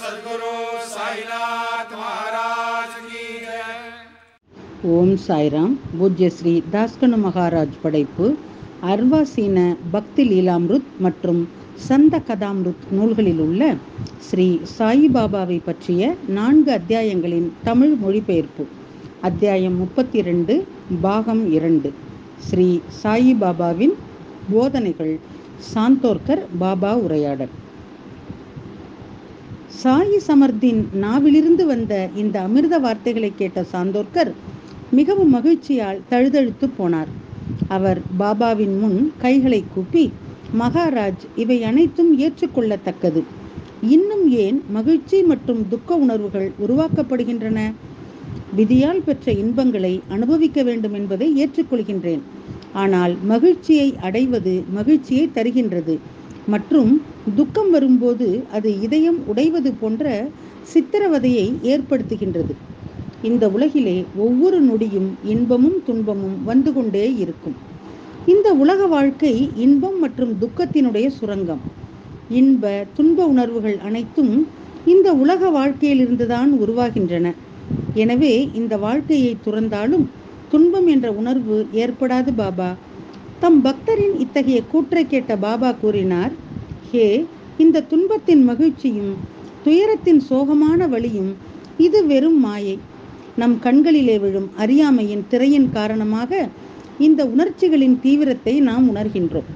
सदगुरु साईनाथ महाराज की जय ஓம் சாய்ராம் பூஜ்ய ஸ்ரீ தாஸ்கனு மகாராஜ் படைப்பு அர்வாசீன பக்தி லீலாம்ருத் மற்றும் சந்த கதாம்ருத் நூல்களில் உள்ள ஸ்ரீ சாயிபாபாவை பற்றிய நான்கு அத்தியாயங்களின் தமிழ் மொழிபெயர்ப்பு அத்தியாயம் முப்பத்தி ரெண்டு பாகம் இரண்டு ஸ்ரீ சாயிபாபாவின் போதனைகள் சாந்தோர்கர் பாபா உரையாடல் சாயி சமர்த்தின் நாவிலிருந்து வந்த இந்த அமிர்த வார்த்தைகளை கேட்ட சாந்தோர்கர் மிகவும் மகிழ்ச்சியால் தழுதழுத்து போனார் அவர் பாபாவின் முன் கைகளை கூப்பி மகாராஜ் இவை அனைத்தும் ஏற்றுக்கொள்ளத்தக்கது இன்னும் ஏன் மகிழ்ச்சி மற்றும் துக்க உணர்வுகள் உருவாக்கப்படுகின்றன விதியால் பெற்ற இன்பங்களை அனுபவிக்க வேண்டும் என்பதை ஏற்றுக்கொள்கின்றேன் ஆனால் மகிழ்ச்சியை அடைவது மகிழ்ச்சியை தருகின்றது மற்றும் துக்கம் வரும்போது அது இதயம் உடைவது போன்ற சித்திரவதையை ஏற்படுத்துகின்றது இந்த உலகிலே ஒவ்வொரு நொடியும் இன்பமும் துன்பமும் வந்து கொண்டே இருக்கும் இந்த உலக வாழ்க்கை இன்பம் மற்றும் துக்கத்தினுடைய சுரங்கம் இன்ப துன்ப உணர்வுகள் அனைத்தும் இந்த உலக வாழ்க்கையிலிருந்துதான் உருவாகின்றன எனவே இந்த வாழ்க்கையை துறந்தாலும் துன்பம் என்ற உணர்வு ஏற்படாது பாபா தம் பக்தரின் இத்தகைய கூற்றை கேட்ட பாபா கூறினார் ஹே இந்த துன்பத்தின் மகிழ்ச்சியும் துயரத்தின் சோகமான வழியும் இது வெறும் மாயை நம் கண்களிலே விழும் அறியாமையின் திரையின் காரணமாக இந்த உணர்ச்சிகளின் தீவிரத்தை நாம் உணர்கின்றோம்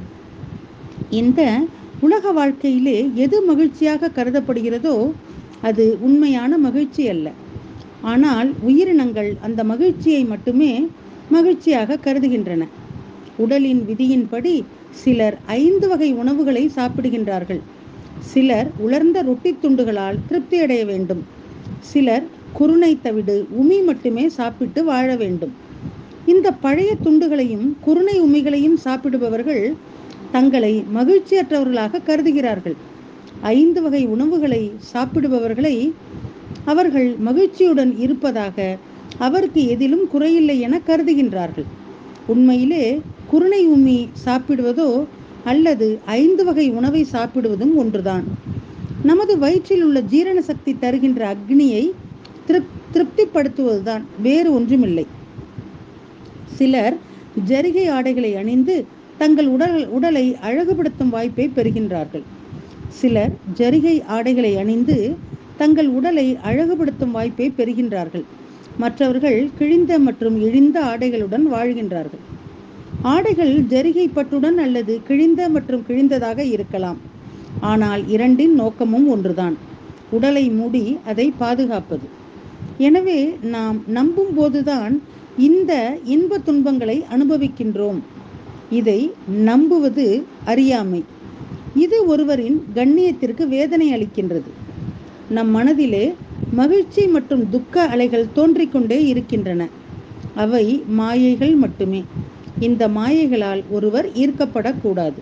இந்த உலக வாழ்க்கையிலே எது மகிழ்ச்சியாக கருதப்படுகிறதோ அது உண்மையான மகிழ்ச்சி அல்ல ஆனால் உயிரினங்கள் அந்த மகிழ்ச்சியை மட்டுமே மகிழ்ச்சியாக கருதுகின்றன உடலின் விதியின்படி சிலர் ஐந்து வகை உணவுகளை சாப்பிடுகின்றார்கள் சிலர் உலர்ந்த ரொட்டி துண்டுகளால் திருப்தி அடைய வேண்டும் சிலர் குருணை தவிடு உமி மட்டுமே சாப்பிட்டு வாழ வேண்டும் இந்த பழைய துண்டுகளையும் குருணை உமிகளையும் சாப்பிடுபவர்கள் தங்களை மகிழ்ச்சியற்றவர்களாக கருதுகிறார்கள் ஐந்து வகை உணவுகளை சாப்பிடுபவர்களை அவர்கள் மகிழ்ச்சியுடன் இருப்பதாக அவருக்கு எதிலும் குறையில்லை என கருதுகின்றார்கள் உண்மையிலே குருணை உமி சாப்பிடுவதோ அல்லது ஐந்து வகை உணவை சாப்பிடுவதும் ஒன்றுதான் நமது வயிற்றில் உள்ள ஜீரண சக்தி தருகின்ற அக்னியை திருப் திருப்திப்படுத்துவதுதான் வேறு ஒன்றுமில்லை சிலர் ஜரிகை ஆடைகளை அணிந்து தங்கள் உடல் உடலை அழகுபடுத்தும் வாய்ப்பை பெறுகின்றார்கள் சிலர் ஜரிகை ஆடைகளை அணிந்து தங்கள் உடலை அழகுபடுத்தும் வாய்ப்பை பெறுகின்றார்கள் மற்றவர்கள் கிழிந்த மற்றும் இழிந்த ஆடைகளுடன் வாழ்கின்றார்கள் ஆடைகள் ஜரிகை பட்டுடன் அல்லது கிழிந்த மற்றும் கிழிந்ததாக இருக்கலாம் ஆனால் இரண்டின் நோக்கமும் ஒன்றுதான் உடலை மூடி அதை பாதுகாப்பது எனவே நாம் நம்பும் போதுதான் இந்த இன்ப துன்பங்களை அனுபவிக்கின்றோம் இதை நம்புவது அறியாமை இது ஒருவரின் கண்ணியத்திற்கு வேதனை அளிக்கின்றது நம் மனதிலே மகிழ்ச்சி மற்றும் துக்க அலைகள் தோன்றிக்கொண்டே இருக்கின்றன அவை மாயைகள் மட்டுமே இந்த மாயைகளால் ஒருவர் ஈர்க்கப்படக்கூடாது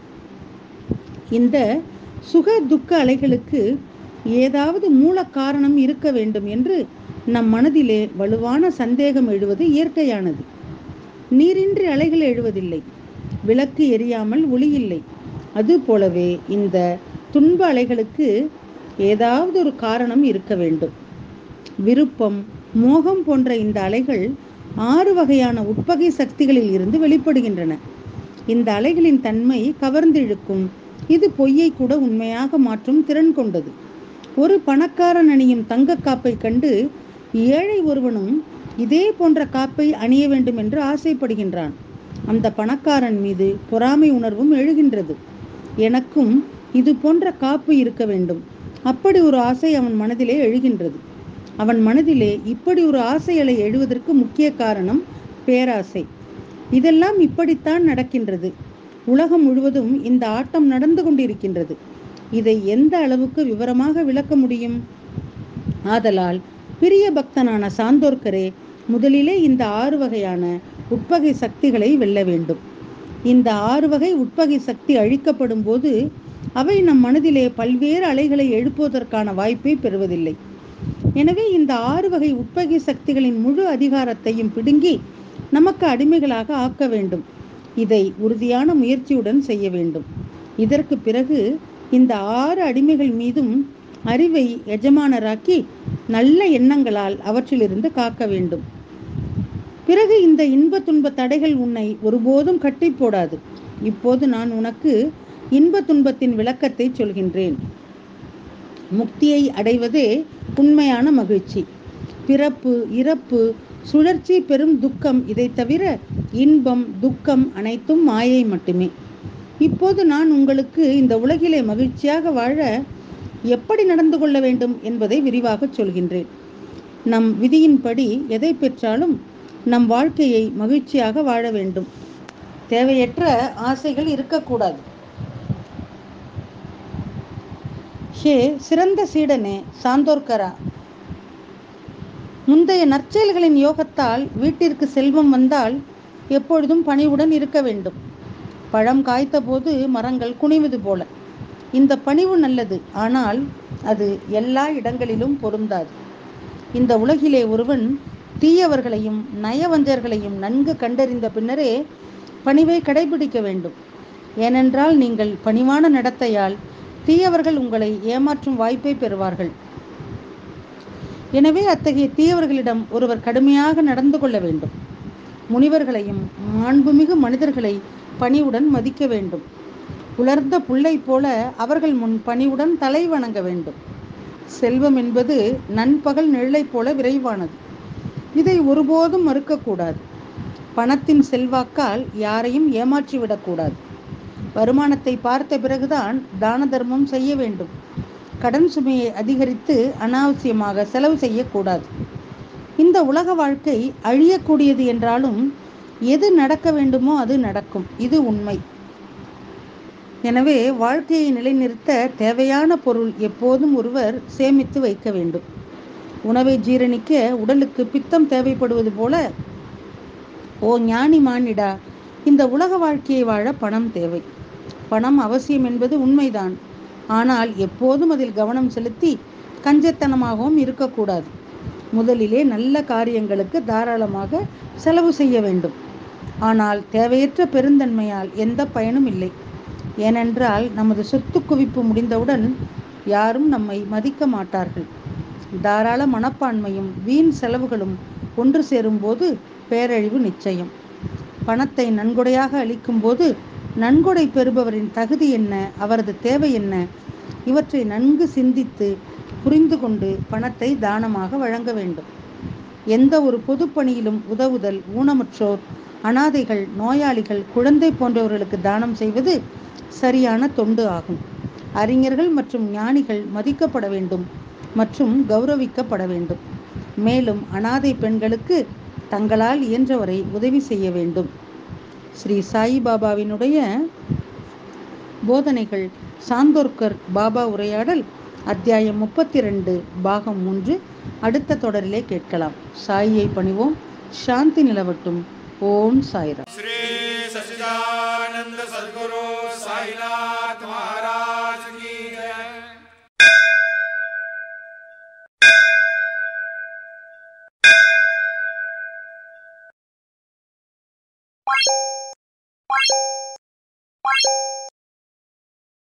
இந்த சுக துக்க அலைகளுக்கு ஏதாவது மூல காரணம் இருக்க வேண்டும் என்று நம் மனதிலே வலுவான சந்தேகம் எழுவது இயற்கையானது நீரின்றி அலைகள் எழுவதில்லை விளக்கு எரியாமல் ஒளி இல்லை அது போலவே இந்த துன்ப அலைகளுக்கு ஏதாவது ஒரு காரணம் இருக்க வேண்டும் விருப்பம் மோகம் போன்ற இந்த அலைகள் ஆறு வகையான உட்பகை சக்திகளில் இருந்து வெளிப்படுகின்றன இந்த அலைகளின் தன்மை கவர்ந்திழுக்கும் இது பொய்யை கூட உண்மையாக மாற்றும் திறன் கொண்டது ஒரு பணக்காரன் அணியும் தங்க காப்பை கண்டு ஏழை ஒருவனும் இதே போன்ற காப்பை அணிய வேண்டும் என்று ஆசைப்படுகின்றான் அந்த பணக்காரன் மீது பொறாமை உணர்வும் எழுகின்றது எனக்கும் இது போன்ற காப்பு இருக்க வேண்டும் அப்படி ஒரு ஆசை அவன் மனதிலே எழுகின்றது அவன் மனதிலே இப்படி ஒரு ஆசைகளை எழுவதற்கு முக்கிய காரணம் பேராசை இதெல்லாம் இப்படித்தான் நடக்கின்றது உலகம் முழுவதும் இந்த ஆட்டம் நடந்து கொண்டிருக்கின்றது இதை எந்த அளவுக்கு விவரமாக விளக்க முடியும் ஆதலால் பிரிய பக்தனான சாந்தோர்க்கரே முதலிலே இந்த ஆறு வகையான உட்பகை சக்திகளை வெல்ல வேண்டும் இந்த ஆறு வகை உட்பகை சக்தி அழிக்கப்படும் போது அவை நம் மனதிலே பல்வேறு அலைகளை எழுப்புவதற்கான வாய்ப்பை பெறுவதில்லை எனவே இந்த ஆறு வகை உட்பகை சக்திகளின் முழு அதிகாரத்தையும் பிடுங்கி நமக்கு அடிமைகளாக ஆக்க வேண்டும் இதை உறுதியான முயற்சியுடன் செய்ய வேண்டும் இதற்கு பிறகு இந்த ஆறு அடிமைகள் மீதும் அறிவை எஜமானராக்கி நல்ல எண்ணங்களால் அவற்றிலிருந்து காக்க வேண்டும் பிறகு இந்த இன்ப துன்ப தடைகள் உன்னை ஒருபோதும் கட்டி போடாது இப்போது நான் உனக்கு இன்ப துன்பத்தின் விளக்கத்தை சொல்கின்றேன் முக்தியை அடைவதே உண்மையான மகிழ்ச்சி பிறப்பு இறப்பு சுழற்சி பெரும் துக்கம் இதை தவிர இன்பம் துக்கம் அனைத்தும் மாயை மட்டுமே இப்போது நான் உங்களுக்கு இந்த உலகிலே மகிழ்ச்சியாக வாழ எப்படி நடந்து கொள்ள வேண்டும் என்பதை விரிவாக சொல்கின்றேன் நம் விதியின்படி எதை பெற்றாலும் நம் வாழ்க்கையை மகிழ்ச்சியாக வாழ வேண்டும் தேவையற்ற ஆசைகள் இருக்கக்கூடாது ஹே சிறந்த சீடனே சாந்தோர்கரா முந்தைய நற்செயல்களின் யோகத்தால் வீட்டிற்கு செல்வம் வந்தால் எப்பொழுதும் பணிவுடன் இருக்க வேண்டும் பழம் காய்த்த போது மரங்கள் குனிவது போல இந்த பணிவு நல்லது ஆனால் அது எல்லா இடங்களிலும் பொருந்தாது இந்த உலகிலே ஒருவன் தீயவர்களையும் நயவஞ்சர்களையும் நன்கு கண்டறிந்த பின்னரே பணிவை கடைபிடிக்க வேண்டும் ஏனென்றால் நீங்கள் பணிவான நடத்தையால் தீயவர்கள் உங்களை ஏமாற்றும் வாய்ப்பை பெறுவார்கள் எனவே அத்தகைய தீயவர்களிடம் ஒருவர் கடுமையாக நடந்து கொள்ள வேண்டும் முனிவர்களையும் மாண்புமிகு மனிதர்களை பணிவுடன் மதிக்க வேண்டும் உலர்ந்த புல்லை போல அவர்கள் முன் பணிவுடன் தலை வணங்க வேண்டும் செல்வம் என்பது நண்பகல் நிழலை போல விரைவானது இதை ஒருபோதும் மறுக்கக்கூடாது பணத்தின் செல்வாக்கால் யாரையும் ஏமாற்றிவிடக்கூடாது வருமானத்தை பார்த்த பிறகுதான் தான தர்மம் செய்ய வேண்டும் கடன் சுமையை அதிகரித்து அனாவசியமாக செலவு செய்யக்கூடாது இந்த உலக வாழ்க்கை அழியக்கூடியது என்றாலும் எது நடக்க வேண்டுமோ அது நடக்கும் இது உண்மை எனவே வாழ்க்கையை நிலைநிறுத்த தேவையான பொருள் எப்போதும் ஒருவர் சேமித்து வைக்க வேண்டும் உணவை ஜீரணிக்க உடலுக்கு பித்தம் தேவைப்படுவது போல ஓ ஞானி மானிடா இந்த உலக வாழ்க்கையை வாழ பணம் தேவை பணம் அவசியம் என்பது உண்மைதான் ஆனால் எப்போதும் அதில் கவனம் செலுத்தி கஞ்சத்தனமாகவும் இருக்கக்கூடாது முதலிலே நல்ல காரியங்களுக்கு தாராளமாக செலவு செய்ய வேண்டும் ஆனால் தேவையற்ற பெருந்தன்மையால் எந்த பயனும் இல்லை ஏனென்றால் நமது சொத்து குவிப்பு முடிந்தவுடன் யாரும் நம்மை மதிக்க மாட்டார்கள் தாராள மனப்பான்மையும் வீண் செலவுகளும் ஒன்று சேரும்போது பேரழிவு நிச்சயம் பணத்தை நன்கொடையாக அளிக்கும்போது நன்கொடை பெறுபவரின் தகுதி என்ன அவரது தேவை என்ன இவற்றை நன்கு சிந்தித்து புரிந்து கொண்டு பணத்தை தானமாக வழங்க வேண்டும் எந்த ஒரு பொதுப்பணியிலும் உதவுதல் ஊனமுற்றோர் அனாதைகள் நோயாளிகள் குழந்தை போன்றவர்களுக்கு தானம் செய்வது சரியான தொண்டு ஆகும் அறிஞர்கள் மற்றும் ஞானிகள் மதிக்கப்பட வேண்டும் மற்றும் கௌரவிக்கப்பட வேண்டும் மேலும் அனாதை பெண்களுக்கு தங்களால் இயன்றவரை உதவி செய்ய வேண்டும் ஸ்ரீ சாயிபாபாவினுடைய போதனைகள் சாந்தோர்கர் பாபா உரையாடல் அத்தியாயம் முப்பத்தி ரெண்டு பாகம் மூன்று அடுத்த தொடரிலே கேட்கலாம் சாயியை பணிவோம் சாந்தி நிலவட்டும் ஓம் சாய்ராம் श्री सच्चिदानंद सदगुरु साईनाथ महाराज